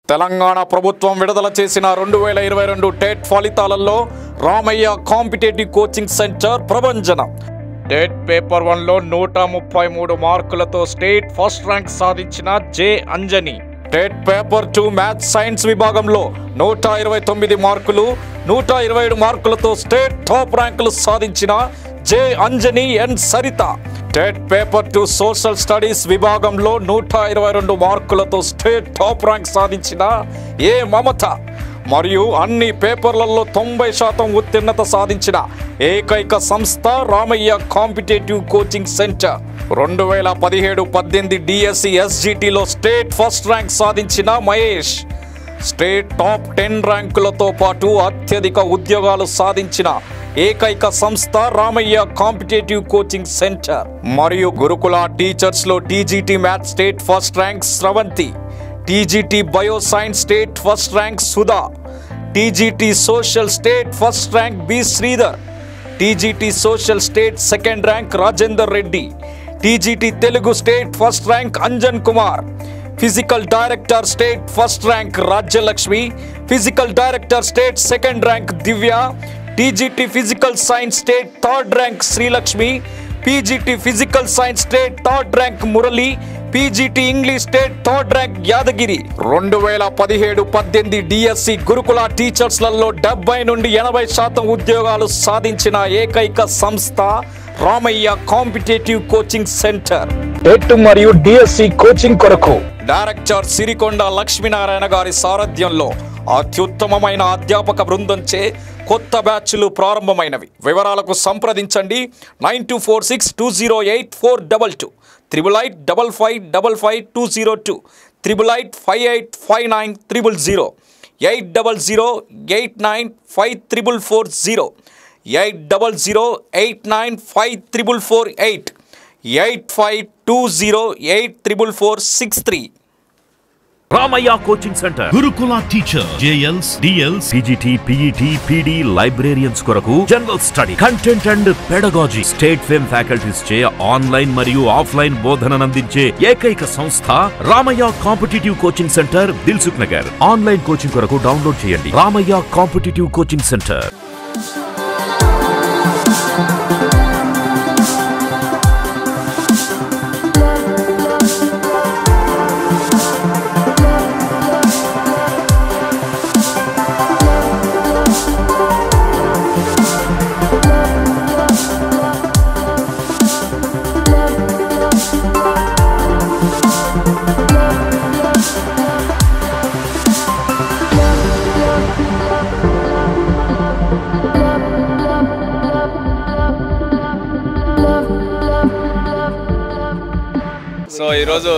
తెలంగాణ ప్రభుత్వం విడుదల చేసిన రెండు వేల ఇరవై రెండు టెట్ ఫలితాలలో రామయ్య కాంపిటేటివ్ కోచింగ్ సెంటర్ ప్రభంజనం టెట్ పేపర్ వన్లో నూట ముప్పై మూడు మార్కులతో స్టేట్ ఫస్ట్ ర్యాంక్ సాధించిన J Anjani TET paper two maths science విభాగంలో నూట ఇరవై తొమ్మిది మార్కులు నూట ఇరవై ఏడు మార్కులతో స్టేట్ టాప్ ర్యాంకులు సాధించిన J Anjani N Saritha TET paper two social studies విభాగంలో నూట ఇరవై రెండు మార్కులతో స్టేట్ టాప్ ర్యాంక్ సాధించిన ఏ మమత మరియు అన్ని పేపర్లలో తొంభై శాతం ఉత్తీర్ణత సాధించిన ఏకైక సంస్థ రామయ్య కాంపిటేటివ్ కోచింగ్ సెంటర్ రెండు వేల పదిహేడు పద్దెనిమిది డిఎస్సి ఎస్జిటిలో స్టేట్ ఫస్ట్ ర్యాంక్ సాధించిన మహేష్ స్టేట్ టాప్ టెన్ ర్యాంకులతో పాటు అత్యధిక ఉద్యోగాలు సాధించిన ఏకైక సంస్థ రామయ్య కాంపిటేటివ్ కోచింగ్ సెంటర్ మరియు గురుకుల టీచర్స్ లో TGT math state first rank Sravanthi TGT bio science state first rank Sudha TGT social state first rank B Sridhar TGT social state second rank Rajender Reddy TGT Telugu state first rank Anjan Kumar physical director state first rank Rajyalakshmi physical director state second rank Divya TGT physical science state third rank Srilakshmi PGT physical science state third rank Murali PGT English state third rank Yadagiri రెండు వేల పదిహేడు పద్దెనిమిది DSC గురుకుల టీచర్స్లలో డెబ్బై నుండి ఎనభై శాతం ఉద్యోగాలు సాధించిన ఏకైక సంస్థ Ramaiah competitive coaching centre TET మరియు డిఎస్సి కోచింగ్ కొరకు డైరెక్టర్ సిరికొండ లక్ష్మీనారాయణ గారి సారథ్యంలో అత్యుత్తమమైన అధ్యాపక బృందంచే కొత్త బ్యాచ్లు ప్రారంభమైనవి వివరాలకు సంప్రదించండి nine two four six two zero eight four double two triple eight double five double five two zero two triple eight five eight five nine triple zero eight double zero eight nine five triple four zero eight double zero eight nine five triple four eight eight five two zero eight triple four six three Ramaiah coaching centre Gurukula teacher JLs DLs PGT PET PD librarians కొరకు general study content and pedagogy state fame faculties చే online మరియు offline బోధననందించే ఏకైక సంస్థ Ramaiah competitive coaching centre Dilsukh Nagar online coaching కొరకు download చేయండి Ramaiah competitive coaching centre so ఈరోజు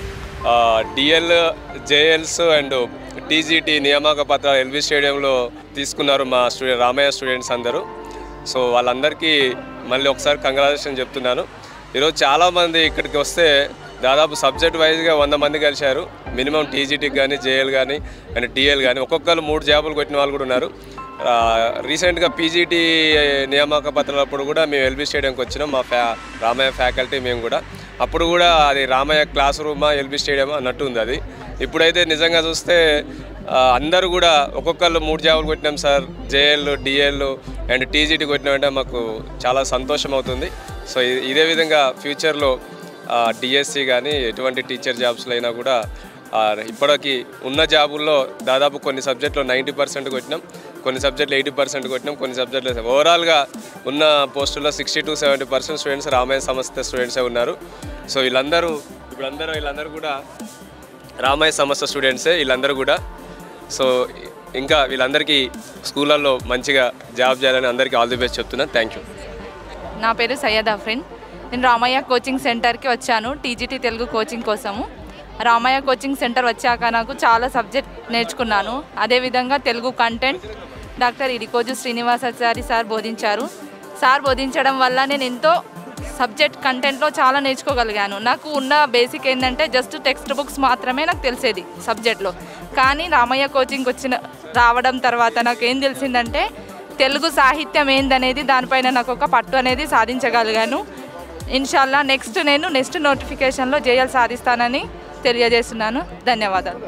DL JLs and TGT నియామక పత్రాలు ఎల్బీ స్టేడియంలో తీసుకున్నారు మా స్టూడెంట్ రామయ్య స్టూడెంట్స్ అందరూ సో వాళ్ళందరికీ మళ్ళీ ఒకసారి కంగ్రాచులేషన్ చెప్తున్నాను ఈరోజు చాలామంది ఇక్కడికి వస్తే దాదాపు సబ్జెక్ట్ వైజ్గా వంద మంది కలిశారు మినిమం టీజీటీకి కానీ జేఎల్ కానీ అండ్ డిఎల్ కానీ ఒక్కొక్కరు మూడు జాబులు కొట్టిన వాళ్ళు కూడా ఉన్నారు ఆ, రీసెంట్గా పీజీటీ నియామక పత్రాలప్పుడు కూడా మేము ఎల్బీ స్టేడియంకి వచ్చినాం మా ఫ్యా రామయ్య ఫ్యాకల్టీ మేము కూడా అప్పుడు కూడా అది రామయ్య క్లాస్ రూమా ఎల్బీ స్టేడియం అన్నట్టు ఉంది అది ఇప్పుడైతే నిజంగా చూస్తే ఆ, అందరూ కూడా ఒక్కొక్కళ్ళు మూడు జాబులు కొట్టినాం sir JL DL and TGT కొట్టినామంటే మాకు చాలా సంతోషం అవుతుంది సో ఇ- ఇదే విధంగా ఫ్యూచర్లో డిఎస్సి కానీ ఎటువంటి టీచర్ జాబ్స్లో అయినా కూడా ఆ, ఇప్పటికి ఉన్న జాబుల్లో దాదాపు కొన్ని సబ్జెక్టులో నైంటీ పర్సెంట్ కొట్టినాం కొన్ని సబ్జెక్టులు ఎయిటీ పర్సెంట్ కొట్టినాం కొన్ని సబ్జెక్టులు ఓవరాల్గా ఉన్న పోస్టుల్లో sixty to seventy percent students Ramayana సంస్థ స్టూడెంట్సే ఉన్నారు సో వీళ్ళందరూ ఇప్పుడు అందరూ వీళ్ళందరూ కూడా రామాయ సంస్థ స్టూడెంట్సే వీళ్ళందరూ కూడా సో ఇంకా వీళ్ళందరికీ స్కూళ్ళల్లో మంచిగా జాబ్ చేయాలని అందరికీ ఆల్ ది బెస్ట్ చెప్తున్నాను థ్యాంక్ యూ నా పేరు సయ్యద్ అఫ్రిన్ నేను రామయ్య కోచింగ్ సెంటర్కి వచ్చాను టీజీటీ తెలుగు కోచింగ్ కోసము రామయ్య కోచింగ్ సెంటర్ వచ్చాక నాకు చాలా సబ్జెక్ట్ నేర్చుకున్నాను అదేవిధంగా Telugu content doctor Idikoju Srinivasachari sir బోధించారు సార్ బోధించడం వల్ల నేను ఎంతో సబ్జెక్ట్ కంటెంట్లో చాలా నేర్చుకోగలిగాను నాకు ఉన్న బేసిక్ ఏంటంటే జస్ట్ టెక్స్ట్ బుక్స్ మాత్రమే నాకు తెలిసేది సబ్జెక్ట్లో కానీ రామయ్య కోచింగ్ వచ్చిన రావడం తర్వాత నాకు ఏం తెలిసిందంటే తెలుగు సాహిత్యం ఏందనేది దానిపైన నాకు ఒక పట్టు అనేది సాధించగలిగాను ఇన్షాల్లా నెక్స్ట్ నేను నెక్స్ట్ నోటిఫికేషన్లో జేఎల్ సాధిస్తానని తెలియజేస్తున్నాను ధన్యవాదాలు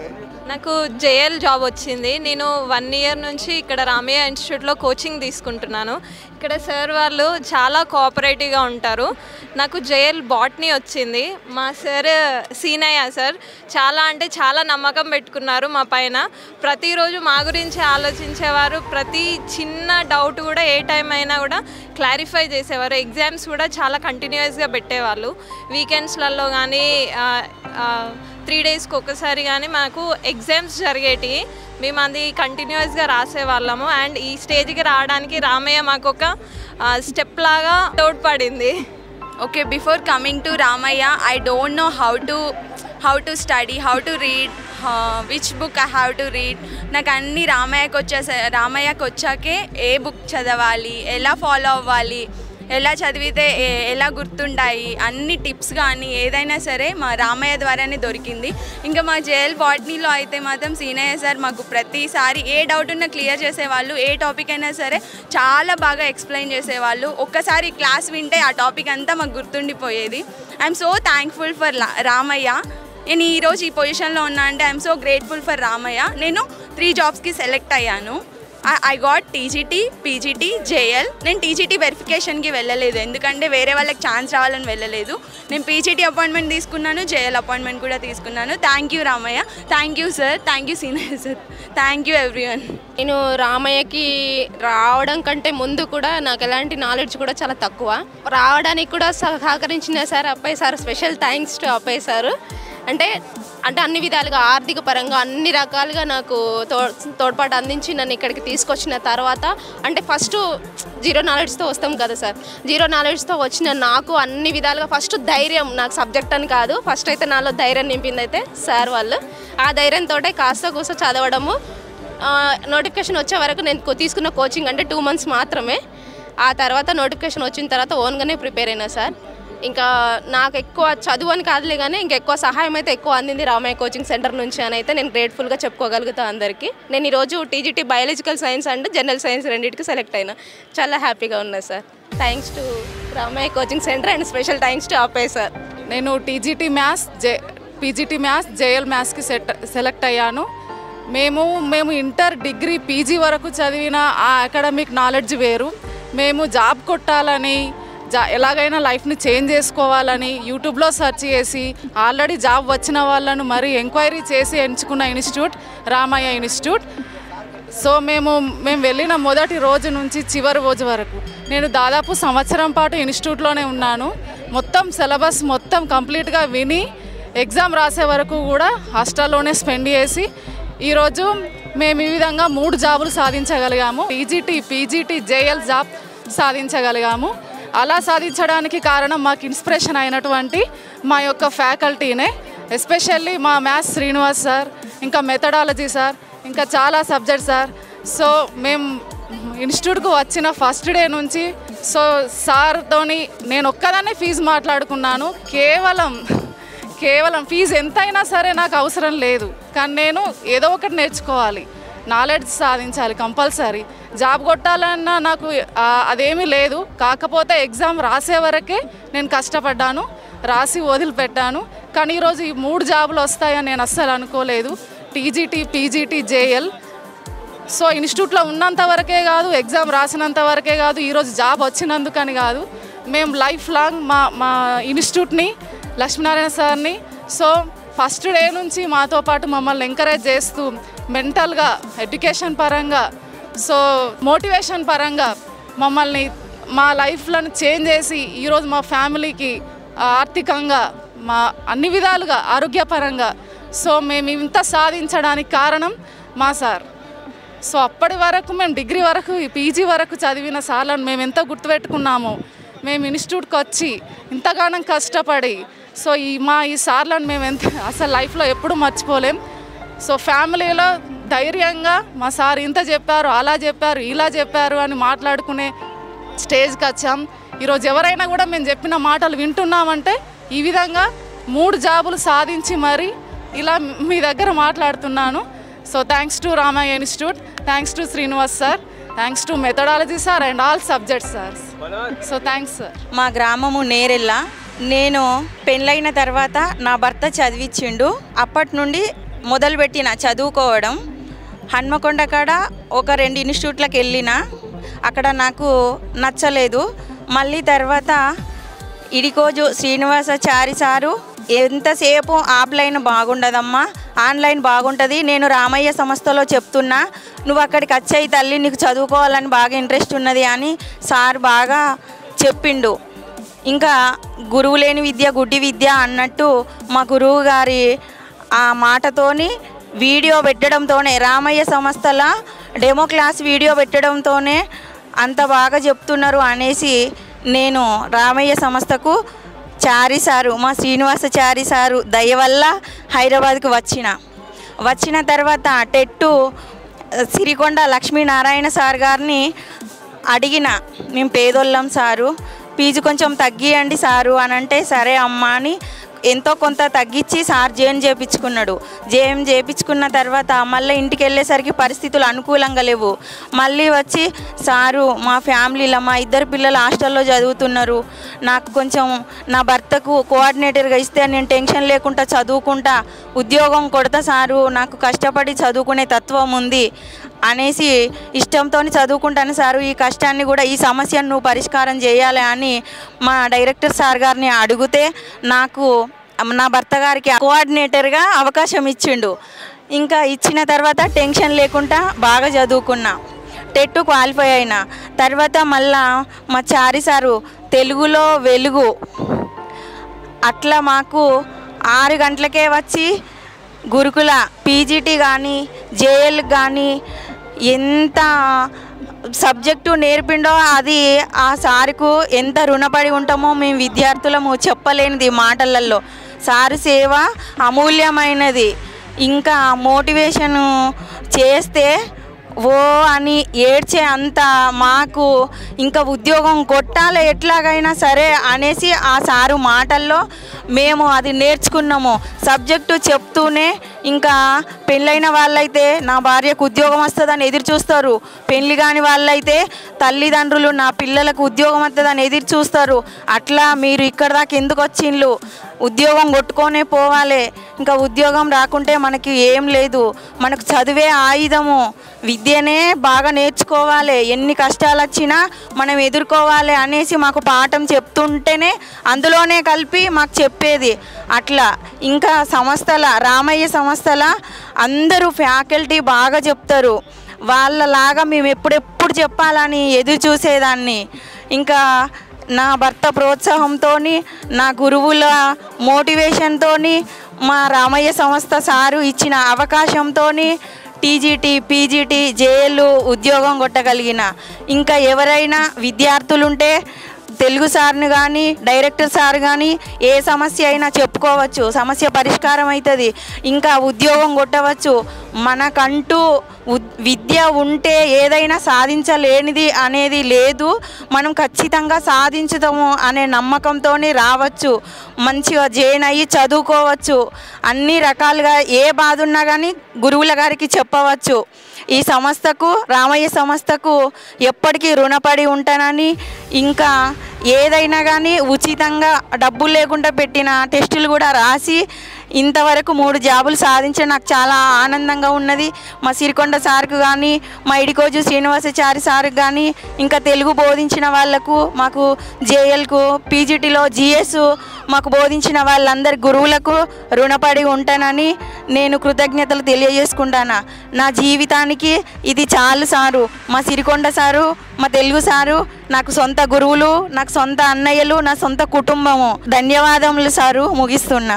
నాకు జేఎల్ జాబ్ వచ్చింది నేను వన్ ఇయర్ నుంచి ఇక్కడ రామయ్య ఇన్స్టిట్యూట్లో కోచింగ్ తీసుకుంటున్నాను ఇక్కడ సార్ వాళ్ళు చాలా కోఆపరేటివ్గా ఉంటారు నాకు జేఎల్ బాట్నీ వచ్చింది మా సార్ సీనయ్య సార్ చాలా అంటే చాలా నమ్మకం పెట్టుకున్నారు మా పైన ప్రతిరోజు మా గురించి ఆలోచించేవారు ప్రతి చిన్న డౌట్ కూడా ఏ టైం అయినా కూడా క్లారిఫై చేసేవారు ఎగ్జామ్స్ కూడా చాలా కంటిన్యూస్గా పెట్టేవాళ్ళు వీకెండ్స్లలో కానీ త్రీ డేస్కి ఒకసారి కానీ మాకు ఎగ్జామ్స్ జరిగేటివి మేము అది కంటిన్యూస్గా రాసేవాళ్ళము అండ్ ఈ స్టేజ్కి రావడానికి రామయ్య మాకు ఒక స్టెప్ లాగా తోడ్పడింది okay before coming to ramaya i don't know how to how to study how to read uh, which book i have to read నాకు అన్ని రామయ్యకి వచ్చేసా రామయ్యకి వచ్చాకే ఏ బుక్ చదవాలి ఎలా ఫాలో అవ్వాలి ఎలా చదివితే ఏ- ఎలా గుర్తుంటాయి అన్ని టిప్స్ కానీ ఏదైనా సరే మా రామయ్య ద్వారానే దొరికింది ఇంకా మా జేఎల్ బాటనీలో అయితే మాత్రం సీనయ్య సార్ మాకు ప్రతిసారి ఏ డౌట్ ఉన్నా క్లియర్ చేసేవాళ్ళు ఏ టాపిక్ అయినా సరే చాలా బాగా ఎక్స్ప్లెయిన్ చేసేవాళ్ళు ఒక్కసారి క్లాస్ వింటే ఆ టాపిక్ అంతా మాకు గుర్తుండిపోయేది I'm so thankful for Ramaiah నేను ఈరోజు ఈ పొజిషన్లో ఉన్నా అంటే I'm so grateful for Ramaiah నేను త్రీ జాబ్స్కి సెలెక్ట్ అయ్యాను I got TGT PGT JL నేను టీజీటీ వెరిఫికేషన్కి వెళ్ళలేదు ఎందుకంటే వేరే వాళ్ళకి ఛాన్స్ రావాలని వెళ్ళలేదు నేను పీజీటీ అపాయింట్మెంట్ తీసుకున్నాను జేఎల్ అపాయింట్మెంట్ కూడా తీసుకున్నాను thank you Ramaiah thank you sir thank you senior sir thank you everyone నేను రామయ్యకి రావడం కంటే ముందు కూడా నాకు ఎలాంటి నాలెడ్జ్ కూడా చాలా తక్కువ రావడానికి కూడా సహకరించిన sir Appaiah sir special thanks to Appaiah sir అంటే అంటే అన్ని విధాలుగా ఆర్థిక పరంగా అన్ని రకాలుగా నాకు తో తోడ్పాటు అందించి నన్ను ఇక్కడికి తీసుకొచ్చిన తర్వాత అంటే ఫస్ట్ జీరో నాలెడ్జ్తో వస్తాం కదా సార్ జీరో నాలెడ్జ్తో వచ్చిన నాకు అన్ని విధాలుగా ఫస్ట్ ధైర్యం నాకు సబ్జెక్ట్ అని కాదు ఫస్ట్ అయితే నాలో ధైర్యం నింపింది అయితే సార్ వాళ్ళు ఆ ధైర్యంతో కాస్త కూస్త చదవడము నోటిఫికేషన్ వచ్చే వరకు నేను కో- తీసుకున్న కోచింగ్ అంటే టూ మంత్స్ మాత్రమే ఆ తర్వాత నోటిఫికేషన్ వచ్చిన తర్వాత ఓన్గానే ప్రిపేర్ అయినా సార్ ఇంకా నాకు ఎక్కువ చదువు అని కాదులే కానీ ఇంకా ఎక్కువ సహాయం అయితే ఎక్కువ అందింది రామయ్య కోచింగ్ సెంటర్ నుంచి అని అయితే నేను గ్రేట్ఫుల్గా చెప్పుకోగలుగుతా అందరికీ నేను ఈరోజు TGT biological science and general science రెండింటికి సెలెక్ట్ అయినా చాలా హ్యాపీగా ఉన్నా sir thanks to Ramaiah coaching centre and special thanks to Appaiah sir నేను TGT maths J PGT maths JL మ్యాథ్స్కి సెట్ సెలెక్ట్ అయ్యాను మేము మేము ఇంటర్ డిగ్రీ పీజీ వరకు చదివిన ఆ అకాడమిక్ నాలెడ్జ్ వేరు మేము జాబ్ కొట్టాలని జా ఎలాగైనా లైఫ్ని చేంజ్ చేసుకోవాలని యూట్యూబ్లో సెర్చ్ చేసి ఆల్రెడీ జాబ్ వచ్చిన వాళ్ళను మరి ఎంక్వైరీ చేసి ఎంచుకున్న ఇన్స్టిట్యూట్ రామయ్య ఇన్స్టిట్యూట్ సో మేము మేము వెళ్ళిన మొదటి రోజు నుంచి చివరి రోజు వరకు నేను దాదాపు సంవత్సరం పాటు ఇన్స్టిట్యూట్లోనే ఉన్నాను మొత్తం సిలబస్ మొత్తం కంప్లీట్గా విని ఎగ్జామ్ రాసే వరకు కూడా హాస్టల్లోనే స్పెండ్ చేసి ఈరోజు మేము ఈ విధంగా మూడు జాబులు సాధించగలిగాము పీజీటీ పీజీటీ జేఎల్ జాబ్ సాధించగలిగాము అలా సాధించడానికి కారణం మాకు ఇన్స్పిరేషన్ అయినటువంటి మా యొక్క ఫ్యాకల్టీనే ఎస్పెషల్లీ మా మ్యాథ్స్ శ్రీనివాస్ సార్ ఇంకా మెథడాలజీ సార్ ఇంకా చాలా సబ్జెక్ట్ సార్ సో మేము ఇన్స్టిట్యూట్కు వచ్చిన ఫస్ట్ డే నుంచి సో సార్తోని నేను ఒక్కదాన్నే ఫీజు మాట్లాడుకున్నాను కేవలం కేవలం ఫీజు ఎంతైనా సరే నాకు అవసరం లేదు కానీ నేను ఏదో ఒకటి నేర్చుకోవాలి నాలెడ్జ్ సాధించాలి కంపల్సరీ జాబ్ కొట్టాలన్నా నాకు ఆ, అదేమీ లేదు కాకపోతే ఎగ్జామ్ రాసే వరకే నేను కష్టపడ్డాను రాసి వదిలిపెట్టాను కానీ ఈరోజు ఈ మూడు జాబులు వస్తాయని నేను అస్సలు అనుకోలేదు టీజీటీ పీజీటీ జేఎల్ సో ఇన్స్టిట్యూట్లో ఉన్నంత వరకే కాదు ఎగ్జామ్ రాసినంత వరకే కాదు ఈరోజు జాబ్ వచ్చినందుకని కాదు మేము లైఫ్ లాంగ్ మా మా ఇన్స్టిట్యూట్ని లక్ష్మీనారాయణ సార్ని సో ఫస్ట్ డే నుంచి మాతో పాటు మమ్మల్ని ఎంకరేజ్ చేస్తూ మెంటల్గా ఎడ్యుకేషన్ పరంగా సో మోటివేషన్ పరంగా మమ్మల్ని మా లైఫ్లను చేంజ్ చేసి ఈరోజు మా ఫ్యామిలీకి ఆర్థికంగా మా అన్ని విధాలుగా ఆరోగ్యపరంగా సో మేము ఇంత సాధించడానికి కారణం మా సార్ సో అప్పటి వరకు మేము డిగ్రీ వరకు పీజీ వరకు చదివిన సార్లను మేము ఎంత గుర్తుపెట్టుకున్నామో మేము ఇన్స్టిట్యూట్కి వచ్చి ఇంతగానం కష్టపడి సో ఈ మా ఈ సార్లను మేము ఎంత అసలు లైఫ్లో ఎప్పుడూ మర్చిపోలేం సో ఫ్యామిలీలో ధైర్యంగా మా సార్ ఇంత చెప్పారు అలా చెప్పారు ఇలా చెప్పారు అని మాట్లాడుకునే స్టేజ్కి వచ్చాం ఈరోజు ఎవరైనా కూడా మేము చెప్పిన మాటలు వింటున్నామంటే ఈ విధంగా మూడు జాబులు సాధించి మరి ఇలా మీ దగ్గర మాట్లాడుతున్నాను so thanks to Ramaiah institute thanks to Srinivas sir thanks to methodology sir and all subjects sir so thanks sir మా గ్రామము నేరెళ్ళ నేను పెళ్ళైన తర్వాత నా భర్త చదివించిండు అప్పటి నుండి మొదలుపెట్టిన చదువుకోవడం హన్మకొండ కాడ ఒక రెండు ఇన్స్టిట్యూట్లకు వెళ్ళిన అక్కడ నాకు నచ్చలేదు మళ్ళీ తర్వాత ఇడికోజు శ్రీనివాసాచారి సారు ఎంతసేపు ఆఫ్లైన్ బాగుండదమ్మా ఆన్లైన్ బాగుంటుంది నేను రామయ్య సంస్థలో చెప్తున్నా నువ్వు అక్కడికి వచ్చాయి తల్లి నీకు చదువుకోవాలని బాగా ఇంట్రెస్ట్ ఉన్నది అని సార్ బాగా చెప్పిండు ఇంకా గురువు లేని విద్య గుడ్డి విద్య అన్నట్టు మా గురువు గారి ఆ మాటతోని వీడియో పెట్టడంతోనే రామయ్య సంస్థల డెమో క్లాస్ వీడియో పెట్టడంతోనే అంత బాగా చెప్తున్నారు అనేసి నేను రామయ్య సంస్థకు చారి సారు మా శ్రీనివాస చారి సారు దయ వల్ల హైదరాబాద్కు వచ్చిన వచ్చిన తర్వాత టెట్టు సిరికొండ లక్ష్మీనారాయణ సార్ గారిని అడిగిన మేము పేదోళ్ళం సారు ఫీజు కొంచెం తగ్గియండి సారు అని అంటే సరే అమ్మా అని ఎంతో కొంత తగ్గించి సార్ జేఎం చేయించుకున్నాడు జేఎం చేయించుకున్న తర్వాత మళ్ళీ ఇంటికి వెళ్ళేసరికి పరిస్థితులు అనుకూలంగా లేవు మళ్ళీ వచ్చి సారు మా ఫ్యామిలీలో మా ఇద్దరు పిల్లలు హాస్టల్లో చదువుతున్నారు నాకు కొంచెం నా భర్తకు కోఆర్డినేటర్గా ఇస్తే నేను టెన్షన్ లేకుండా చదువుకుంటా ఉద్యోగం కొడతా సారు నాకు కష్టపడి చదువుకునే తత్వం ఉంది అనేసి ఇష్టంతో చదువుకుంటాను సారు ఈ కష్టాన్ని కూడా ఈ సమస్యను నువ్వు పరిష్కారం చేయాలి అని మా డైరెక్టర్ సార్ గారిని అడిగితే నాకు నా భర్త గారికి కోఆర్డినేటర్గా అవకాశం ఇచ్చిండు ఇంకా ఇచ్చిన తర్వాత టెన్షన్ లేకుండా బాగా చదువుకున్నా టెట్ క్వాలిఫై అయినా తర్వాత మళ్ళా మా చారి సారు తెలుగులో వెలుగు అట్లా మాకు ఆరు గంటలకే వచ్చి గురుకుల పీజీటీ కానీ జేఎల్ కానీ ఎంత సబ్జెక్టు నేర్పిండో అది ఆ సారుకు ఎంత రుణపడి ఉంటామో మేము విద్యార్థులము చెప్పలేనిది మాటలలో సారు సేవ అమూల్యమైనది ఇంకా మోటివేషను చేస్తే ఓ అని ఏడ్చే అంత మాకు ఇంకా ఉద్యోగం కొట్టాలి ఎట్లాగైనా సరే అనేసి ఆ సారు మాటల్లో మేము అది నేర్చుకున్నాము సబ్జెక్టు చెప్తూనే ఇంకా పెళ్ళైన వాళ్ళైతే నా భార్యకు ఉద్యోగం వస్తుందని ఎదురు చూస్తారు పెళ్లి కాని వాళ్ళైతే తల్లిదండ్రులు నా పిల్లలకు ఉద్యోగం వస్తుందని ఎదురు చూస్తారు అట్లా మీరు ఇక్కడ దాకా ఎందుకు వచ్చిండ్లు ఉద్యోగం కొట్టుకొనే పోవాలి ఇంకా ఉద్యోగం రాకుంటే మనకి ఏం లేదు మనకు చదివే ఆయుధము విద్యనే బాగా నేర్చుకోవాలి ఎన్ని కష్టాలు వచ్చినా మనం ఎదుర్కోవాలి అనేసి మాకు పాఠం చెప్తుంటేనే అందులోనే కలిపి మాకు చెప్పేది అట్లా ఇంకా సంస్థల రామయ్య సంస్థల అందరూ ఫ్యాకల్టీ బాగా చెప్తారు వాళ్ళలాగా మేము ఎప్పుడెప్పుడు చెప్పాలని ఎదురు చూసేదాన్ని ఇంకా నా భర్త ప్రోత్సాహంతో నా గురువుల మోటివేషన్తో మా రామయ్య సంస్థ సారు ఇచ్చిన అవకాశంతో టీజీటీ పీజీటీ జేఎల్ ఉద్యోగం కొట్టగలిగిన ఇంకా ఎవరైనా విద్యార్థులుంటే తెలుగు సార్ని కానీ డైరెక్టర్ సార్ కానీ ఏ సమస్య అయినా చెప్పుకోవచ్చు సమస్య పరిష్కారం అవుతుంది ఇంకా ఉద్యోగం కొట్టవచ్చు మనకంటూ ఉద్- విద్య ఉంటే ఏదైనా సాధించలేనిది అనేది లేదు మనం ఖచ్చితంగా సాధించుతాము అనే నమ్మకంతో రావచ్చు మంచిగా జైన్ అయ్యి చదువుకోవచ్చు అన్ని రకాలుగా ఏ బాధ ఉన్నా కానీ గురువుల గారికి చెప్పవచ్చు ఈ సంస్థకు రామయ్య సంస్థకు ఎప్పటికీ రుణపడి ఉంటానని ఇంకా ఏదైనా కానీ ఉచితంగా డబ్బులు లేకుండా పెట్టిన టెస్టులు కూడా రాసి ఇంతవరకు మూడు జాబులు సాధించడం నాకు చాలా ఆనందంగా ఉన్నది మా సిరికొండ సార్కు కానీ మా ఇడికోజు శ్రీనివాసాచారి సార్కి కానీ ఇంకా తెలుగు బోధించిన వాళ్లకు మాకు జేఎల్కు పీజీటీలో జిఎస్ మాకు బోధించిన వాళ్ళందరి గురువులకు రుణపడి ఉంటానని నేను కృతజ్ఞతలు తెలియజేసుకుంటాను నా జీవితానికి ఇది చాలు సారు మా సిరికొండ సారు మా తెలుగు సారు నాకు సొంత గురువులు నాకు సొంత అన్నయ్యలు నా సొంత కుటుంబము ధన్యవాదములు సారు ముగిస్తున్నా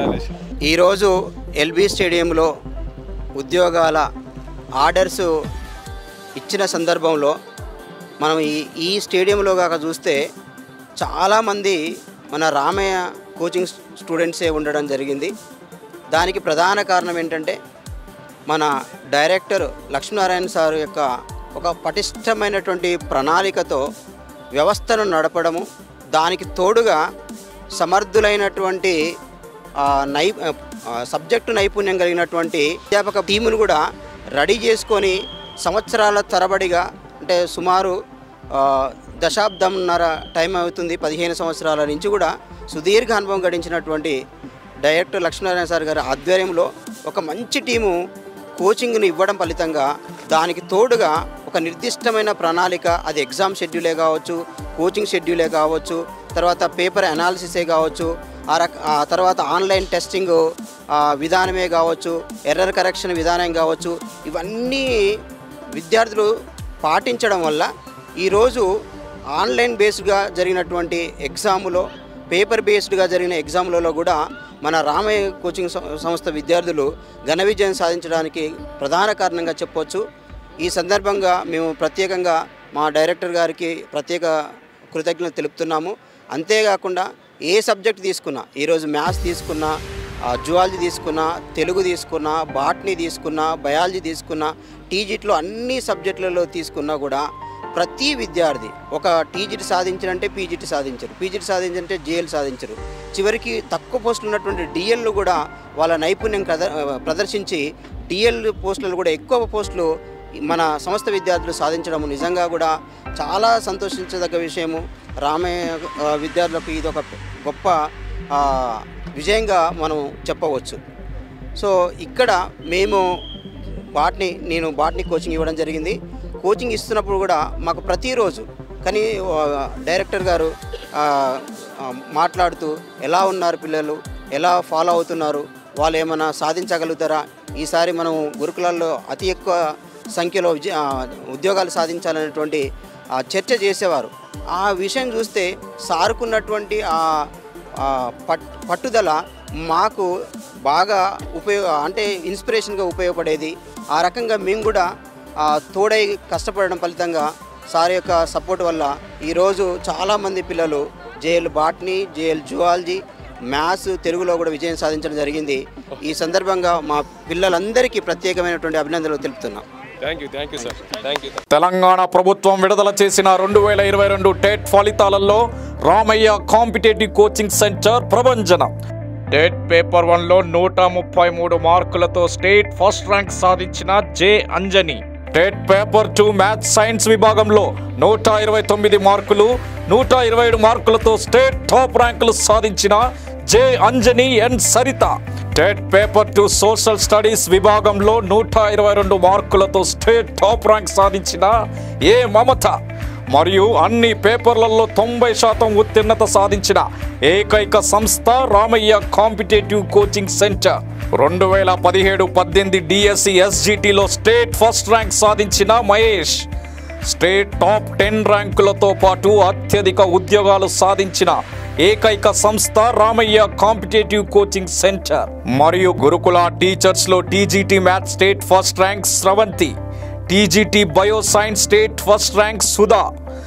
ఈరోజు ఎల్బీ స్టేడియంలో ఉద్యోగాల ఆర్డర్స్ ఇచ్చిన సందర్భంలో మనం ఈ ఈ స్టేడియంలో కాక చూస్తే చాలామంది మన రామయ్య కోచింగ్ స్టూడెంట్సే ఉండడం జరిగింది దానికి ప్రధాన కారణం ఏంటంటే మన డైరెక్టర్ లక్ష్మీనారాయణ సార్ యొక్క ఒక పటిష్టమైనటువంటి ప్రణాళికతో వ్యవస్థను నడపడము దానికి తోడుగా సమర్థులైనటువంటి ఆ, నై ఆ, సబ్జెక్టు నైపుణ్యం కలిగినటువంటి అధ్యాపక టీమును కూడా రెడీ చేసుకొని సంవత్సరాల తరబడిగా అంటే సుమారు ఆ, దశాబ్దంన్నర టైం అవుతుంది పదిహేను సంవత్సరాల నుంచి కూడా సుదీర్ఘ అనుభవం గడించినటువంటి డైరెక్టర్ లక్ష్మీనారాయణ సార్ గారి ఆధ్వర్యంలో ఒక మంచి టీము కోచింగ్ని ఇవ్వడం ఫలితంగా దానికి తోడుగా ఒక నిర్దిష్టమైన ప్రణాళిక అది ఎగ్జామ్ షెడ్యూలే కావచ్చు కోచింగ్ షెడ్యూలే కావచ్చు తర్వాత పేపర్ అనాలిసిసే కావచ్చు ఆ రక ఆ తర్వాత ఆన్లైన్ టెస్టింగ్ ఆ, విధానమే కావచ్చు ఎర్రర్ కరెక్షన్ విధానం కావచ్చు ఇవన్నీ విద్యార్థులు పాటించడం వల్ల ఈరోజు ఆన్లైన్ బేస్డ్గా జరిగినటువంటి ఎగ్జాములో పేపర్ బేస్డ్గా జరిగిన ఎగ్జామ్లలో కూడా మన రామయ్య కోచింగ్ సం- సంస్థ విద్యార్థులు ఘన విజయం సాధించడానికి ప్రధాన కారణంగా చెప్పొచ్చు ఈ సందర్భంగా మేము ప్రత్యేకంగా మా డైరెక్టర్ గారికి ప్రత్యేక కృతజ్ఞతలు తెలుపుతున్నాము అంతేకాకుండా ఏ సబ్జెక్ట్ తీసుకున్నా ఈరోజు మ్యాథ్స్ తీసుకున్నా జువాలజీ తీసుకున్నా తెలుగు తీసుకున్నా బాటనీ తీసుకున్నా బయాలజీ తీసుకున్నా టీజిట్లో అన్ని సబ్జెక్టులలో తీసుకున్నా కూడా ప్రతి విద్యార్థి ఒక టీజిట్ సాధించారంటే పీజిట్ సాధించరు పీజిట్ సాధించారంటే జేఎల్ సాధించరు చివరికి తక్కువ పోస్టులు ఉన్నటువంటి డిఎల్లు కూడా వాళ్ళ నైపుణ్యం ప్రద- ప్రదర్శించి డిఎల్ పోస్టులు కూడా ఎక్కువ పోస్టులు మన సంస్థ విద్యార్థులు సాధించడం నిజంగా కూడా చాలా సంతోషించదగ్గ విషయము రామయ్య ఆ, విద్యార్థులకు ఇది ఒక గొప్ప ఆ, విజయంగా మనం చెప్పవచ్చు సో ఇక్కడ మేము బాట్ని నేను బాట్ని కోచింగ్ ఇవ్వడం జరిగింది కోచింగ్ ఇస్తున్నప్పుడు కూడా మాకు ప్రతిరోజు కానీ ఆ, డైరెక్టర్ గారు ఆ, ఆ, మాట్లాడుతూ ఎలా ఉన్నారు పిల్లలు ఎలా ఫాలో అవుతున్నారు వాళ్ళు ఏమైనా సాధించగలుగుతారా ఈసారి మనం గురుకులాల్లో అతి ఎక్కువ సంఖ్యలో విజయ ఆ, ఉద్యోగాలు సాధించాలనేటువంటి ఆ, చర్చ చేసేవారు ఆ విషయం చూస్తే సారుకున్నటువంటి ఆ ఆ, పట్ పట్టుదల మాకు బాగా ఉపయోగ అంటే ఇన్స్పిరేషన్గా ఉపయోగపడేది ఆ రకంగా మేము కూడా ఆ, తోడై కష్టపడడం ఫలితంగా సార్ యొక్క సపోర్ట్ వల్ల ఈరోజు చాలామంది పిల్లలు JL botany JL zoology maths తెలుగులో కూడా విజయం సాధించడం జరిగింది ఈ సందర్భంగా మా పిల్లలందరికీ ప్రత్యేకమైనటువంటి అభినందనలు తెలుపుతున్నాం thank you thank you sir thank you Telangana ప్రభుత్వం విడుదల చేసిన రెండు వేల ఇరవై రెండు టెట్ ఫలితాలలో రామయ్య కాంపిటేటివ్ కోచింగ్ సెంటర్ ప్రభంజనం టెట్ పేపర్ వన్లో నూట ముప్పై మూడు మార్కులతో స్టేట్ ఫస్ట్ ర్యాంక్ సాధించిన J Anjani TET paper two maths science విభాగంలో నూట ఇరవై తొమ్మిది మార్కులు నూట ఇరవై ఏడు మార్కులతో స్టేట్ టాప్ ర్యాంకులు సాధించిన J Anjani N Saritha TET paper two social studies విభాగంలో నూట ఇరవై రెండు మార్కులతో స్టేట్ టాప్ ర్యాంక్ సాధించిన ఏ మమత మరియు అన్ని పేపర్లలో తొంభై శాతం ఉత్తీర్ణత సాధించిన ఏకైక సంస్థ రామయ్య కాంపిటేటివ్ కోచింగ్ సెంటర్ రెండు వేల పదిహేడు పద్దెనిమిది డిఎస్సి ఎస్జిటిలో స్టేట్ ఫస్ట్ ర్యాంక్ సాధించిన మహేష్ స్టేట్ టాప్ టెన్ ర్యాంకులతో పాటు అత్యధిక ఉద్యోగాలు సాధించిన ఏకైక సంస్థ రామయ్య కాంపిటేటివ్ కోచింగ్ సెంటర్ మరియు గురుకుల టీచర్స్ లో TGT maths state first rank Sravanthi TGT bio science state first rank Sudha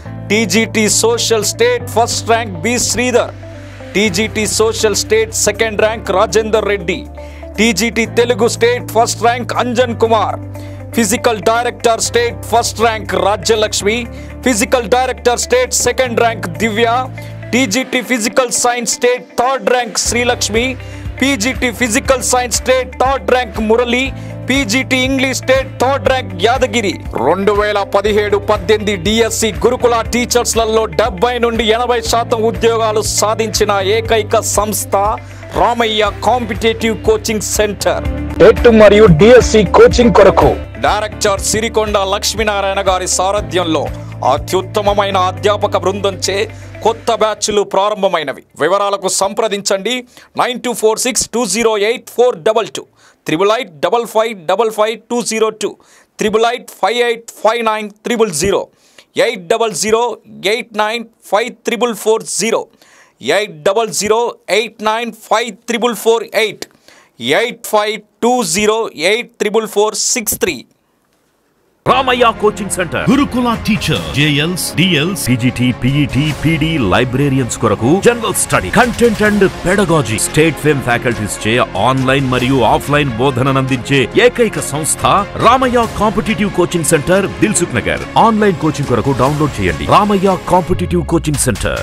TGT social state first rank B Sridhar TGT social state second rank Rajender Reddy TGT Telugu state first rank Anjan Kumar physical director state first rank Rajyalakshmi physical director state second rank Divya TGT physical science state third rank Srilakshmi PGT physical science state third rank Murali PGT English state third rank Yadagiri రెండు వేల పదిహేడు పద్దెనిమిది DSC గురుకుల టీచర్స్లలో డెబ్బై నుండి ఎనభై శాతం ఉద్యోగాలు సాధించిన ఏకైక సంస్థ Ramaiah competitive coaching centre TET మరియు డిఎస్సి కోచింగ్ కొరకు డైరెక్టర్ సిరికొండ లక్ష్మీనారాయణ గారి సారథ్యంలో అత్యుత్తమమైన అధ్యాపక బృందంచే కొత్త బ్యాచ్లు ప్రారంభమైనవి వివరాలకు సంప్రదించండి nine two four six two zero eight four double two triple eight double five double five two zero two triple eight five eight five nine triple zero eight double zero eight nine five triple four zero eight double zero eight nine five triple four eight eight five two zero eight triple four six three Ramaiah coaching centre Gurukula teacher JLs DLs PGT PET PD librarians కొరకు general study content and pedagogy state fame faculties చే online మరియు offline బోధననందించే ఏకైక సంస్థ Ramaiah competitive coaching centre Dilsukh Nagar online coaching కొరకు download చేయండి Ramaiah competitive coaching centre